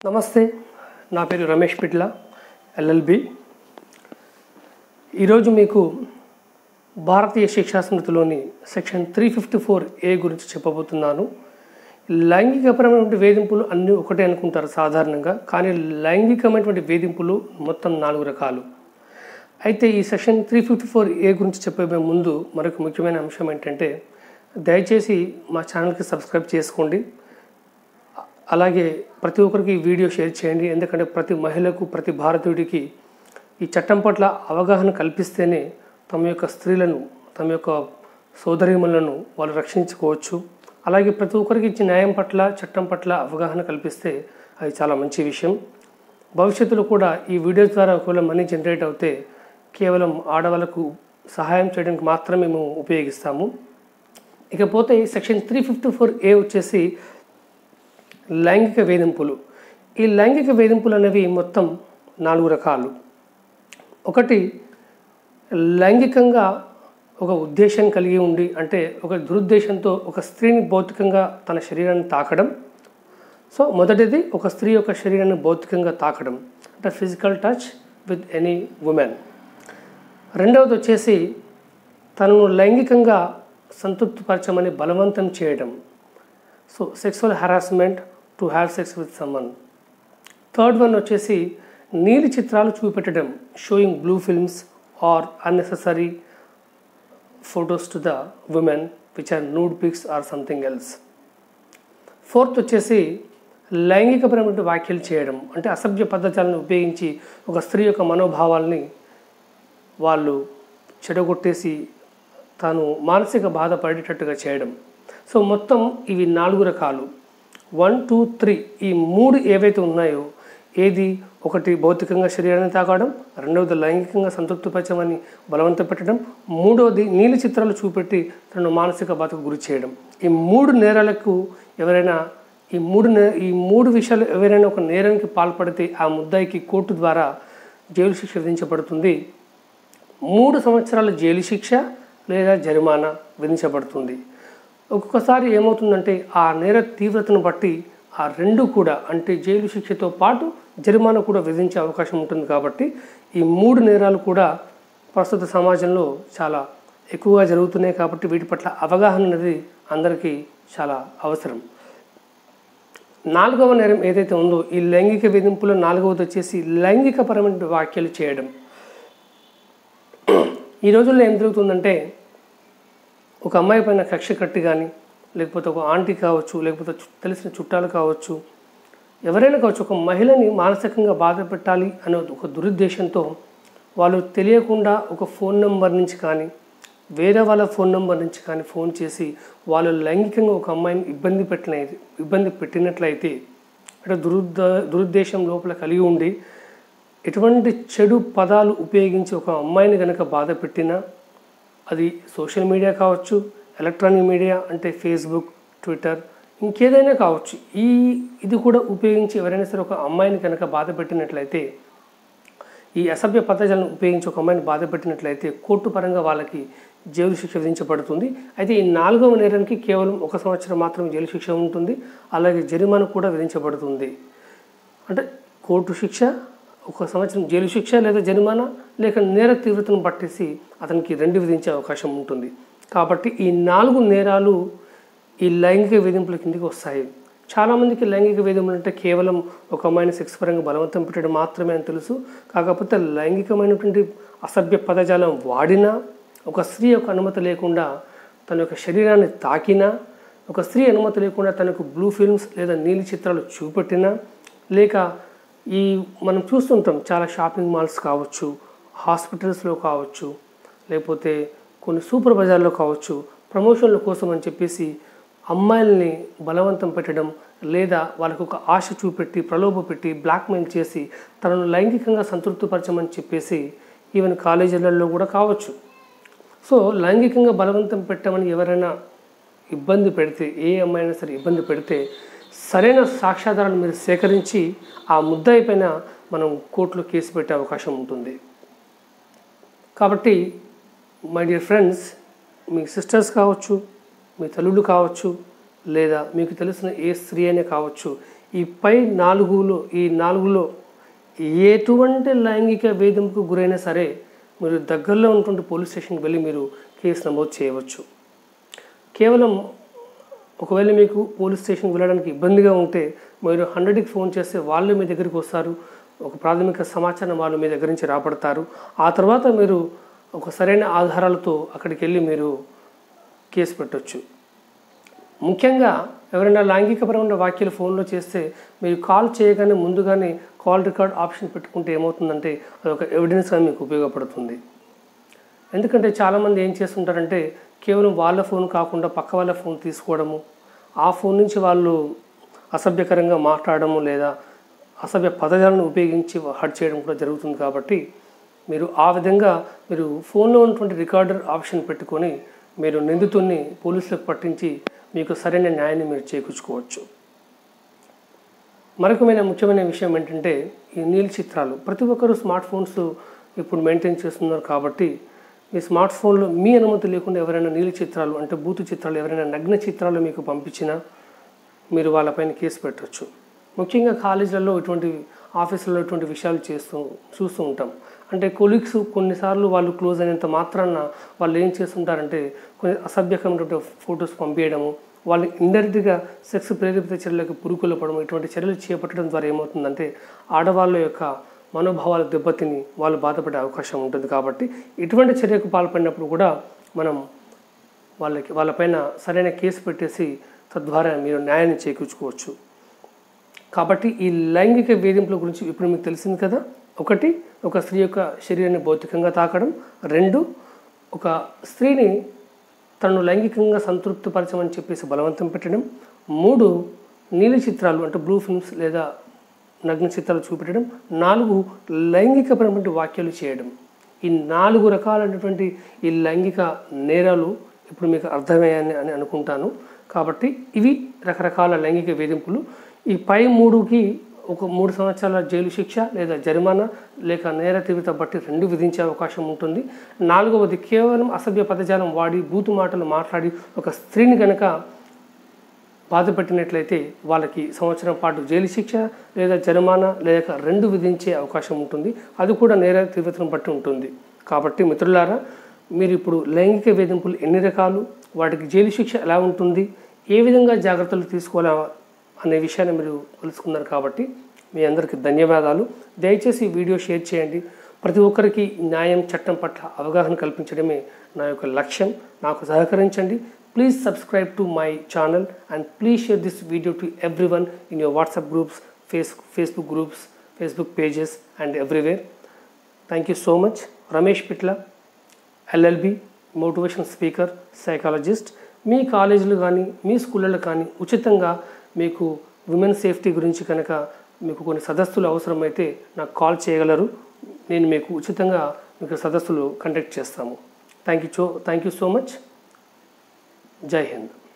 నమస్తే నా పేరు రమేష్ పిట్ల ఎల్ఎల్బి ఈరోజు మీకు భారతీయ శిక్షా స్మృతిలోని section three fifty four A గురించి చెప్పబోతున్నాను లైంగికపరమైనటువంటి వేధింపులు అన్నీ ఒకటే అనుకుంటారు సాధారణంగా కానీ లైంగికమైనటువంటి వేధింపులు మొత్తం నాలుగు రకాలు అయితే ఈ section three fifty four A గురించి చెప్పే ముందు మరొక ముఖ్యమైన అంశం ఏంటంటే దయచేసి మా ఛానల్కి సబ్స్క్రైబ్ చేసుకోండి అలాగే ప్రతి ఒక్కరికి ఈ వీడియో షేర్ చేయండి ఎందుకంటే ప్రతి మహిళకు ప్రతి భారతీయుడికి ఈ చట్టం పట్ల అవగాహన కల్పిస్తేనే తమ యొక్క స్త్రీలను తమ యొక్క సోదరీమణులను వాళ్ళు రక్షించుకోవచ్చు అలాగే ప్రతి ఒక్కరికి ఇచ్చిన న్యాయం పట్ల చట్టం పట్ల అవగాహన కల్పిస్తే అది చాలా మంచి విషయం భవిష్యత్తులో కూడా ఈ వీడియోస్ ద్వారా ఒకవేళ మనీ జనరేట్ అవుతే కేవలం ఆడవాళ్ళకు సహాయం చేయడానికి మాత్రమే మేము ఉపయోగిస్తాము ఇకపోతే section three fifty four A వచ్చేసి లైంగిక వేధింపులు ఈ లైంగిక వేధింపులు అనేవి మొత్తం నాలుగు రకాలు ఒకటి లైంగికంగా ఒక ఉద్దేశం కలిగి ఉండి అంటే ఒక దురుద్దేశంతో ఒక స్త్రీని భౌతికంగా తన శరీరాన్ని తాకడం సో మొదటిది ఒక స్త్రీ యొక్క శరీరాన్ని భౌతికంగా తాకడం అంటే physical touch with any women రెండవది వచ్చేసి తనను లైంగికంగా సంతృప్తిపరచమని బలవంతం చేయడం so sexual harassment to have sex with someone third one వచ్చేసి నీలి చిత్రాలు చూపెట్టడం showing blue films or unnecessary photos to the women which are nude pics or something else fourth వచ్చేసి లైంగికపరమైన వ్యాఖ్యలు చేయడం అంటే అసభ్య పద్ధతులను ఉపయోగించి ఒక స్త్రీ యొక్క మనోభావాల్ని వాళ్ళు చెడగొట్టేసి తాను మానసిక బాధపడేటట్టుగా చేయడం సో మొత్తం ఇవి నాలుగు రకాలు వన్ టూ త్రీ ఈ మూడు ఏవైతే ఉన్నాయో ఏది ఒకటి భౌతికంగా శరీరాన్ని తాకడం రెండవది లైంగికంగా సంతృప్తిపరచమని బలవంతం పెట్టడం మూడవది నీలి చిత్రాలు చూపెట్టి తనను మానసిక బాధకు గురి చేయడం ఈ మూడు నేరాలకు ఎవరైనా ఈ మూడు నే ఈ మూడు విషయాలు ఎవరైనా ఒక నేరానికి పాల్పడితే ఆ ముద్దాయికి కోర్టు ద్వారా జైలు శిక్ష విధించబడుతుంది మూడు సంవత్సరాల జైలు శిక్ష లేదా జరిమానా విధించబడుతుంది ఒక్కొక్కసారి ఏమవుతుందంటే ఆ నేర తీవ్రతను బట్టి ఆ రెండు కూడా అంటే జైలు శిక్షతో పాటు జరిమానా కూడా విధించే అవకాశం ఉంటుంది కాబట్టి ఈ మూడు నేరాలు కూడా ప్రస్తుత సమాజంలో చాలా ఎక్కువగా జరుగుతున్నాయి కాబట్టి వీటి పట్ల అవగాహన అనేది అందరికీ చాలా అవసరం నాలుగవ నేరం ఏదైతే ఉందో ఈ లైంగిక వేధింపులో నాలుగవది వచ్చేసి లైంగికపరమైన వ్యాఖ్యలు చేయడం ఈ రోజుల్లో ఏం జరుగుతుందంటే ఒక అమ్మాయి పైన కక్ష కట్టి కానీ లేకపోతే ఒక ఆంటీ కావచ్చు లేకపోతే చు- తెలిసిన చుట్టాలు కావచ్చు ఎవరైనా కావచ్చు ఒక మహిళని మానసికంగా బాధ పెట్టాలి అనే ఒక దురుద్దేశంతో వాళ్ళు తెలియకుండా ఒక ఫోన్ నెంబర్ నుంచి కానీ వేరే వాళ్ళ ఫోన్ నెంబర్ నుంచి కానీ ఫోన్ చేసి వాళ్ళు లైంగికంగా ఒక అమ్మాయిని ఇబ్బంది పెట్టిన ఇబ్బంది పెట్టినట్లయితే అంటే దురుద్ద దురుద్దేశం లోపల కలిగి ఉండి ఎటువంటి చెడు పదాలు ఉపయోగించి ఒక అమ్మాయిని కనుక బాధ పెట్టినా అది సోషల్ మీడియా కావచ్చు ఎలక్ట్రానిక్ మీడియా అంటే ఫేస్బుక్ ట్విట్టర్ ఇంకేదైనా కావచ్చు ఈ ఇది కూడా ఉపయోగించి ఎవరైనా సరే ఒక అమ్మాయిని కనుక బాధ పెట్టినట్లయితే ఈ అసభ్య పద్ధతులను ఉపయోగించి ఒక అమ్మాయిని బాధ పెట్టినట్లయితే కోర్టు పరంగా వాళ్ళకి జైలు శిక్ష విధించబడుతుంది అయితే ఈ నాలుగవ నేరానికి కేవలం ఒక సంవత్సరం మాత్రమే జైలు శిక్ష ఉంటుంది అలాగే జరిమానా కూడా విధించబడుతుంది అంటే కోర్టు శిక్ష ఒక సంవత్సరం జైలు శిక్ష లేదా జరిమానా లేక నేర తీవ్రతను పట్టేసి అతనికి రెండు విధించే అవకాశం ఉంటుంది కాబట్టి ఈ నాలుగు నేరాలు ఈ లైంగిక వేధింపుల కిందకి వస్తాయి చాలామందికి లైంగిక వేధింపులు అంటే కేవలం ఒక అమ్మాయిని సెక్స్ పరంగా బలవంతం పెట్టడం మాత్రమే అని తెలుసు కాకపోతే లైంగికమైనటువంటి అసభ్య పదజాలం వాడినా ఒక స్త్రీ యొక్క అనుమతి లేకుండా తన యొక్క శరీరాన్ని తాకినా ఒక స్త్రీ అనుమతి లేకుండా తనకు బ్లూ ఫిల్మ్స్ లేదా నీలి చిత్రాలు చూపెట్టినా లేక ఈ మనం చూస్తుంటాం చాలా షాపింగ్ మాల్స్ కావచ్చు హాస్పిటల్స్లో కావచ్చు లేకపోతే కొన్ని సూపర్ బజార్లో కావచ్చు ప్రమోషన్ల కోసం అని చెప్పేసి అమ్మాయిల్ని బలవంతం పెట్టడం లేదా వాళ్ళకు ఒక ఆశ చూపెట్టి ప్రలోభ పెట్టి బ్లాక్మెయిల్ చేసి తనను లైంగికంగా సంతృప్తిపరచమని చెప్పేసి ఈవెన్ కాలేజీలలో కూడా కావచ్చు సో లైంగికంగా బలవంతం పెట్టమని ఎవరైనా ఇబ్బంది పెడితే ఏ అమ్మాయినా సరే ఇబ్బంది పెడితే సరైన సాక్ష్యాధారాలు మీరు సేకరించి ఆ ముద్దాయి పైన మనం కోర్టులో కేసు పెట్టే అవకాశం ఉంటుంది కాబట్టి మై డియర్ ఫ్రెండ్స్ మీ సిస్టర్స్ కావచ్చు మీ తల్లులు కావచ్చు లేదా మీకు తెలిసిన ఏ స్త్రీ అయినా కావచ్చు ఈ పై నాలుగులో ఈ నాలుగులో ఎటువంటి లైంగిక వేధింపుకు గురైనా సరే మీరు దగ్గరలో ఉన్నటువంటి పోలీస్ స్టేషన్కి వెళ్ళి మీరు కేసు నమోదు చేయవచ్చు కేవలం ఒకవేళ మీకు పోలీస్ స్టేషన్కి వెళ్ళడానికి ఇబ్బందిగా ఉంటే మీరు హండ్రెడ్కి ఫోన్ చేస్తే వాళ్ళు మీ దగ్గరికి వస్తారు ఒక ప్రాథమిక సమాచారం వాళ్ళు మీ దగ్గర నుంచి రాబడతారు ఆ తర్వాత మీరు ఒక సరైన ఆధారాలతో అక్కడికి వెళ్ళి మీరు కేసు పెట్టొచ్చు ముఖ్యంగా ఎవరైనా లైంగికపరమైన వ్యాఖ్యలు ఫోన్లో చేస్తే మీరు కాల్ చేయగానే ముందుగానే కాల్ రికార్డ్ ఆప్షన్ పెట్టుకుంటే ఏమవుతుందంటే అది ఒక ఎవిడెన్స్గా మీకు ఉపయోగపడుతుంది ఎందుకంటే చాలామంది ఏం చేస్తుంటారంటే కేవలం వాళ్ళ ఫోన్ కాకుండా పక్క వాళ్ళ ఫోన్ తీసుకోవడము ఆ ఫోన్ నుంచి వాళ్ళు అసభ్యకరంగా మాట్లాడము లేదా అసభ్య పదజాలను ఉపయోగించి హర్ట్ చేయడం కూడా జరుగుతుంది కాబట్టి మీరు ఆ విధంగా మీరు ఫోన్లో ఉన్నటువంటి రికార్డర్ ఆప్షన్ పెట్టుకొని మీరు నిందితుడిని పోలీసులకు పట్టించి మీకు సరైన న్యాయాన్ని మీరు చేకూర్చుకోవచ్చు మరొకమైన ముఖ్యమైన విషయం ఏంటంటే ఈ నీల్ చిత్రాలు ప్రతి ఒక్కరూ స్మార్ట్ ఫోన్స్ ఇప్పుడు మెయింటైన్ చేస్తున్నారు కాబట్టి మీ స్మార్ట్ ఫోన్లో మీ అనుమతి లేకుండా ఎవరైనా నీలి చిత్రాలు అంటే బూతు చిత్రాలు ఎవరైనా నగ్న చిత్రాలు మీకు పంపించినా మీరు వాళ్ళపైన కేసు పెట్టవచ్చు ముఖ్యంగా కాలేజీలలో ఇటువంటి ఆఫీసులలో ఇటువంటి విషయాలు చేస్తూ చూస్తూ ఉంటాం అంటే కొలీగ్స్ కొన్నిసార్లు వాళ్ళు క్లోజ్ అయినంత మాత్రాన వాళ్ళు ఏం చేస్తుంటారంటే కొన్ని అసభ్యకరమైనటువంటి ఫొటోస్ పంపించడము వాళ్ళు ఇండైరెక్ట్గా సెక్స్ ప్రేరేపిత చర్యలకు పురుకులపడము ఇటువంటి చర్యలు చేపట్టడం ద్వారా ఏమవుతుందంటే ఆడవాళ్ళ యొక్క మనోభావాలు దెబ్బతిని వాళ్ళు బాధపడే అవకాశం ఉంటుంది కాబట్టి ఇటువంటి చర్యకు పాల్పడినప్పుడు కూడా మనం వాళ్ళకి వాళ్ళపైన సరైన కేసు పెట్టేసి తద్వారా మీరు న్యాయాన్ని చేకూర్చుకోవచ్చు కాబట్టి ఈ లైంగిక వేధింపుల గురించి ఇప్పుడు మీకు తెలిసింది కదా ఒకటి ఒక స్త్రీ యొక్క శరీరాన్ని భౌతికంగా తాకడం రెండు ఒక స్త్రీని తనను లైంగికంగా సంతృప్తిపరచమని చెప్పేసి బలవంతం పెట్టడం మూడు నీలి చిత్రాలు అంటే బ్లూ ఫిల్మ్స్ లేదా నగ్న చిత్రాలు చూపెట్టడం నాలుగు లైంగికపరమైన వ్యాఖ్యలు చేయడం ఈ నాలుగు రకాలైనటువంటి ఈ లైంగిక నేరాలు ఇప్పుడు మీకు అర్థమయ్యాయని అని అనుకుంటాను కాబట్టి ఇవి రకరకాల లైంగిక వేధింపులు ఈ పై మూడుకి ఒక మూడు సంవత్సరాల జైలు శిక్ష లేదా జరిమానా లేక నేర తీవ్రత బట్టి రెండు విధించే అవకాశం ఉంటుంది నాలుగవది కేవలం అసభ్య పదజాలం వాడి బూతు మాటలు మాట్లాడి ఒక స్త్రీని కనుక బాధ పెట్టినట్లయితే వాళ్ళకి సంవత్సరం పాటు జైలు శిక్ష లేదా జరిమానా లేక రెండు విధించే అవకాశం ఉంటుంది అది కూడా నేర తీవ్రతను బట్టి ఉంటుంది కాబట్టి మిత్రులారా మీరు ఇప్పుడు లైంగిక వేధింపులు ఎన్ని రకాలు వాటికి జైలు శిక్ష ఎలా ఉంటుంది ఏ విధంగా జాగ్రత్తలు తీసుకోవాలా అనే విషయాన్ని మీరు తెలుసుకున్నారు కాబట్టి మీ అందరికీ ధన్యవాదాలు దయచేసి ఈ వీడియో షేర్ చేయండి ప్రతి ఒక్కరికి న్యాయం చట్టం పట్ల అవగాహన కల్పించడమే నా యొక్క లక్ష్యం నాకు సహకరించండి please subscribe to my channel and please share this video to every one in your WhatsApp groups face Facebook groups Facebook pages and everywhere thank you so much Ramesh Pitla LLB motivation speaker psychologist మీ కాలేజీలు కానీ మీ స్కూళ్ళలో కానీ ఉచితంగా మీకు women safety గురించి కనుక మీకు కొన్ని సదస్సులు అవసరమైతే నాకు కాల్ చేయగలరు నేను మీకు ఉచితంగా మీకు సదస్సులు కండక్ట్ చేస్తాము thank you so thank you so much Jai Hind